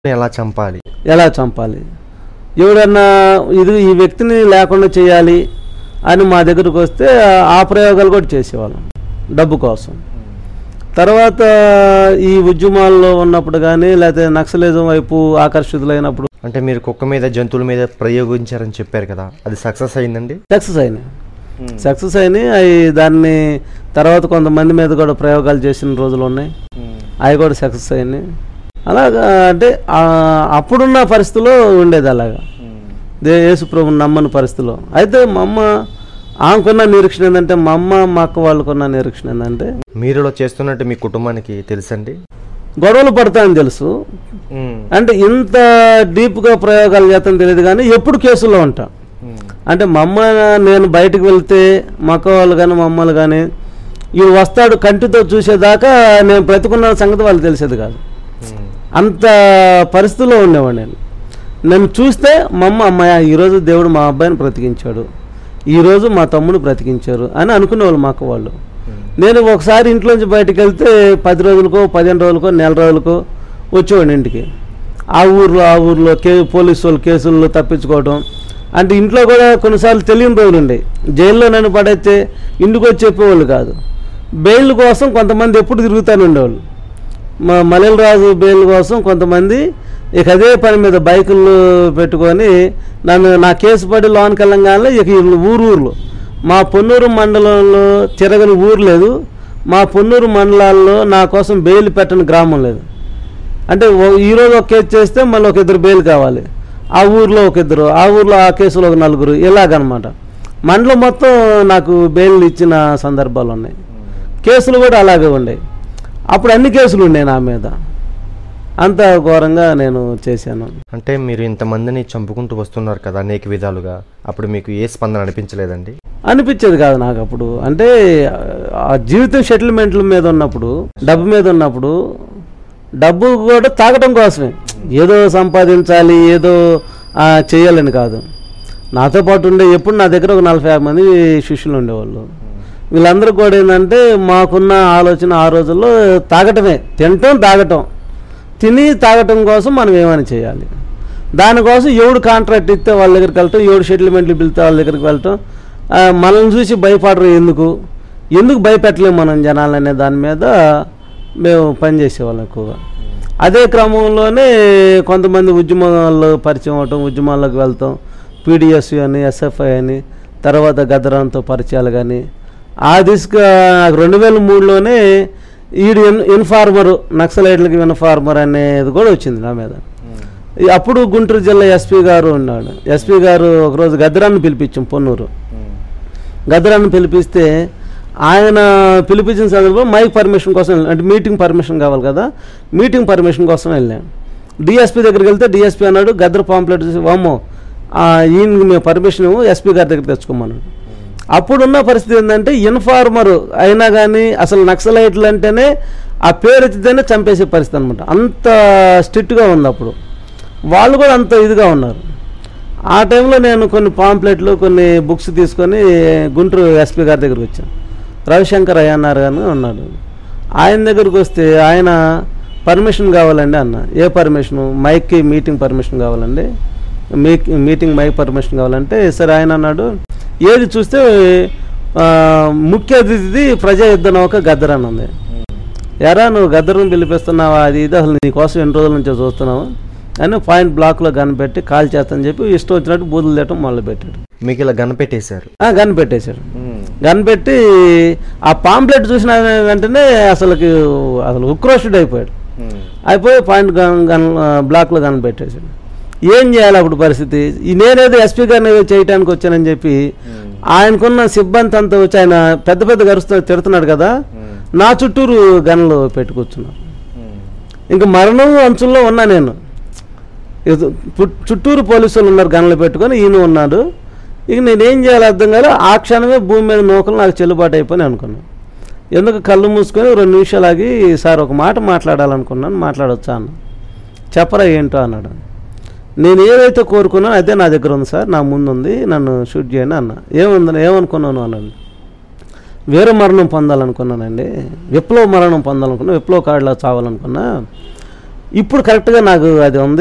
ఎలా చంపాలి ఎలా చంపాలి ఎవడన్నా ఇది ఈ వ్యక్తిని లేకుండా చేయాలి అని మా దగ్గరకు వస్తే ఆ ప్రయోగాలు కూడా చేసేవాళ్ళం డబ్బు కోసం తర్వాత ఈ ఉద్యమాల్లో ఉన్నప్పుడు కానీ లేకపోతే నక్సలిజం వైపు ఆకర్షితులైనప్పుడు అంటే మీరు కుక్క మీద జంతువుల మీద ప్రయోగించారని చెప్పారు కదా అది సక్సెస్ అయిందండి సక్సెస్ అయినాయి సక్సెస్ అయినాయి అవి దాన్ని తర్వాత కొంతమంది మీద కూడా ప్రయోగాలు చేసిన రోజులు ఉన్నాయి అవి కూడా సక్సెస్ అయినాయి అలాగా అంటే ఆ, అప్పుడున్న పరిస్థితిలో ఉండేది అలాగా దే యేసు ప్రభుని నమ్మని పరిస్థితిలో అయితే మా అమ్మ ఆమెకున్న నిరీక్షణ ఏంటంటే మా అమ్మ మా అక్క వాళ్ళకున్న నిరీక్షణ ఏంటంటే మీరు ఇలా చేస్తున్నట్టు మీ కుటుంబానికి తెలుసండి గొడవలు పడతాయని తెలుసు అంటే ఇంత డీప్గా ప్రయోగాలు చేస్తాను తెలియదు కానీ ఎప్పుడు కేసుల్లో ఉంటా అంటే మా అమ్మ నేను బయటకు వెళ్తే మా అక్క వాళ్ళు కానీ మా అమ్మలు కానీ ఇవి వస్తాడు కంటితో చూసేదాకా నేను బ్రతుకున్న సంగతి వాళ్ళు తెలిసేది కాదు అంత పరిస్థితిలో ఉండేవాడు నేను నన్ను చూస్తే మా అమ్మ అమ్మాయ ఈరోజు దేవుడు మా అబ్బాయిని బ్రతికించాడు ఈరోజు మా తమ్ముడు బ్రతికించారు అని అనుకునేవాళ్ళు మా అక్క వాళ్ళు నేను ఒకసారి ఇంట్లోంచి బయటకు వెళ్తే పది రోజులకో పదిహేను రోజులకో నెల రోజులకో వచ్చేవాడిని ఇంటికి ఆ ఊర్లో ఆ ఊర్లో కే పోలీసు వాళ్ళు కేసుల్లో తప్పించుకోవడం అంటే ఇంట్లో కూడా కొన్నిసార్లు తెలియని రోజులు ఉండేవి జైల్లో నన్ను పడైతే ఇంటికి వచ్చి చెప్పేవాళ్ళు కాదు బెయిల్ కోసం కొంతమంది ఎప్పుడు తిరుగుతూనే ఉండేవాళ్ళు మా మలెల రాజు బెయిల్ కోసం కొంతమంది ఇక అదే పని మీద బైకులు పెట్టుకొని నన్ను నా కేసు పడి లోనికి వెళ్ళంగానే ఇక వీళ్ళు ఊరు ఊర్లు మా పొన్నూరు మండలంలో తిరగని ఊరు లేదు మా పొన్నూరు మండలాల్లో నా కోసం బెయిల్ పెట్టని గ్రామం లేదు అంటే ఓ- ఈరోజు ఒక కేసు చేస్తే మళ్ళీ ఒక ఇద్దరు బెయిల్ కావాలి ఆ ఊర్లో ఒక ఇద్దరు ఆ ఊర్లో ఆ కేసులో ఒక నలుగురు ఇలాగనమాట మండలం మొత్తం నాకు బెయిల్ ఇచ్చిన సందర్భాలు ఉన్నాయి కేసులు కూడా అలాగే ఉండేవి అప్పుడు అన్ని కేసులు ఉన్నాయి నా మీద అంత ఘోరంగా నేను చేశాను అంటే మీరు ఇంతమందిని చంపుకుంటూ వస్తున్నారు కదా అనేక విధాలుగా అప్పుడు మీకు ఏ స్పందన అనిపించలేదండి అనిపించేది కాదు నాకు అప్పుడు అంటే ఆ జీవితం సెటిల్మెంట్ల మీద ఉన్నప్పుడు డబ్బు మీద ఉన్నప్పుడు డబ్బు కూడా తాగటం కోసమే ఏదో సంపాదించాలి ఏదో ఆ, చేయాలని కాదు నాతో పాటు ఉండే ఎప్పుడు నా దగ్గర ఒక నలభై యాభై మంది శిష్యులు ఉండేవాళ్ళు వీళ్ళందరూ కూడా ఏంటంటే మాకున్న ఆలోచన ఆ రోజుల్లో తాగటమే తినటం తాగటం తిని తాగటం కోసం మనం ఏమైనా చేయాలి దానికోసం ఎవడు కాంట్రాక్ట్ ఇస్తే వాళ్ళ దగ్గరికి వెళ్ళటం ఎవడు సెటిల్మెంట్లు పిలిస్తే వాళ్ళ దగ్గరికి వెళ్ళటం ఆ, మనల్ని చూసి భయపడరు ఎందుకు ఎందుకు భయపెట్టలేము మనం జనాలు అనే దాని మీద మేము పనిచేసేవాళ్ళం ఎక్కువగా అదే క్రమంలోనే కొంతమంది ఉద్యమాల్లో పరిచయం అవటం ఉద్యమాల్లోకి వెళ్తాం పీడిఎస్ అని ఎస్ఎఫ్ఐ అని తర్వాత గద్దరంతో పరిచయాలు కానీ ఆ దిశగా నాకు రెండు వేల మూడులోనే ఈడు ఇన్ ఇన్ఫార్మర్ నక్సలైట్లకి ఇన్ఫార్మర్ అనేది కూడా వచ్చింది నా మీద ఈ అప్పుడు గుంటూరు జిల్లా ఎస్పీ గారు ఉన్నాడు ఎస్పీ గారు ఒకరోజు గద్దరాన్ని పిలిపించాం పొన్నూరు గద్దరాన్ని పిలిపిస్తే ఆయన పిలిపించిన సందర్భంలో మైక్ పర్మిషన్ కోసం వెళ్ళాను. అంటే మీటింగ్ పర్మిషన్ కావాలి కదా మీటింగ్ పర్మిషన్ కోసం వెళ్ళాను డిఎస్పీ దగ్గరికి వెళ్తే డిఎస్పీ అన్నాడు గద్దర పాంప్లెట్ చూసి వామ్మో ఆ, ఈయనకి మేము పర్మిషన్ ఎస్పీ గారి దగ్గర తెచ్చుకోమన్నాడు అప్పుడున్న పరిస్థితి ఏంటంటే ఇన్ఫార్మర్ అయినా కానీ అసలు నక్సలైట్లు అంటేనే ఆ పేరు ఎత్తితేనే చంపేసే పరిస్థితి అనమాట అంత స్ట్రిక్ట్గా ఉంది అప్పుడు వాళ్ళు కూడా అంత ఇదిగా ఉన్నారు ఆ టైంలో నేను కొన్ని పాంప్లెట్లు కొన్ని బుక్స్ తీసుకొని గుంటూరు ఎస్పీ గారి దగ్గరికి వచ్చాను రవిశంకర్ అయ్యన్నారు అని ఉన్నాడు ఆయన దగ్గరికి వస్తే ఆయన పర్మిషన్ కావాలండి అన్న ఏ పర్మిషను మైక్కి మీటింగ్ పర్మిషన్ కావాలండి మీ మీటింగ్ మైక్ పర్మిషన్ కావాలంటే సరే ఆయన అన్నాడు ఏది చూస్తే ఆ, ముఖ్య అతిథిది ప్రజా యుద్ధ నౌక గద్దర్ అని ఉంది ఎరా నువ్వు గద్దరుని పిలిపిస్తున్నావా అది ఇది అసలు నీ కోసం ఎన్ని రోజుల నుంచో చూస్తున్నావు అని పాయింట్ బ్లాక్లో గన్ పెట్టి కాల్ చేస్తానని చెప్పి ఇష్టం వచ్చినట్టు బూతులు తిట్టడం మొదలు పెట్టాడు మీకు ఇలా గన్ పెట్టేశారు ఆ, గన్ పెట్టేశాడు గన్ పెట్టి ఆ పాంప్లెట్ చూసిన వెంటనే అసలుకి అసలు ఉక్రోషుడు అయిపోయాడు అయిపోయి పాయింట్ గన్ గన్ ఆ, బ్లాక్లో గన్ పెట్టేశాడు ఏం చేయాలి అప్పుడు పరిస్థితి ఈ నేనేదో ఎస్పీ గారిని ఏదో చేయడానికి వచ్చానని చెప్పి ఆయనకున్న సిబ్బంది అంతా వచ్చి ఆయన పెద్ద పెద్ద గరుస్తూ తిడుతున్నాడు కదా నా చుట్టూరు గన్లు పెట్టుకొచ్చున్నారు ఇంకా మరణం అంచుల్లో ఉన్నా నేను ఇది పు- చుట్టూరు పోలీసులు ఉన్నారు గన్లు పెట్టుకొని ఈయన ఉన్నాడు ఇక నేనేం చేయాలి అర్థం కాదు ఆ క్షణమే భూమి మీద నూకలు నాకు చెల్లుబాటు అయిపోయి అనుకున్నాను ఎందుకు కళ్ళు మూసుకొని రెండు నిమిషాలు ఆగి సార్ ఒక మాట మాట్లాడాలనుకున్నాను మాట్లాడొచ్చా అన్న చెప్పరా ఏంటో అన్నాడు నేను ఏదైతే కోరుకున్నానో అదే నా దగ్గర ఉంది సార్ నా ముందు ఉంది నన్ను షూట్ చేయండి అన్న ఏముందని ఏమనుకున్నాను అన్నాడు వీర మరణం పొందాలనుకున్నానండి విప్లవ మరణం పొందాలనుకున్నా విప్లవ కార్డులా చావాలనుకున్నా ఇప్పుడు కరెక్ట్గా నాకు అది ఉంది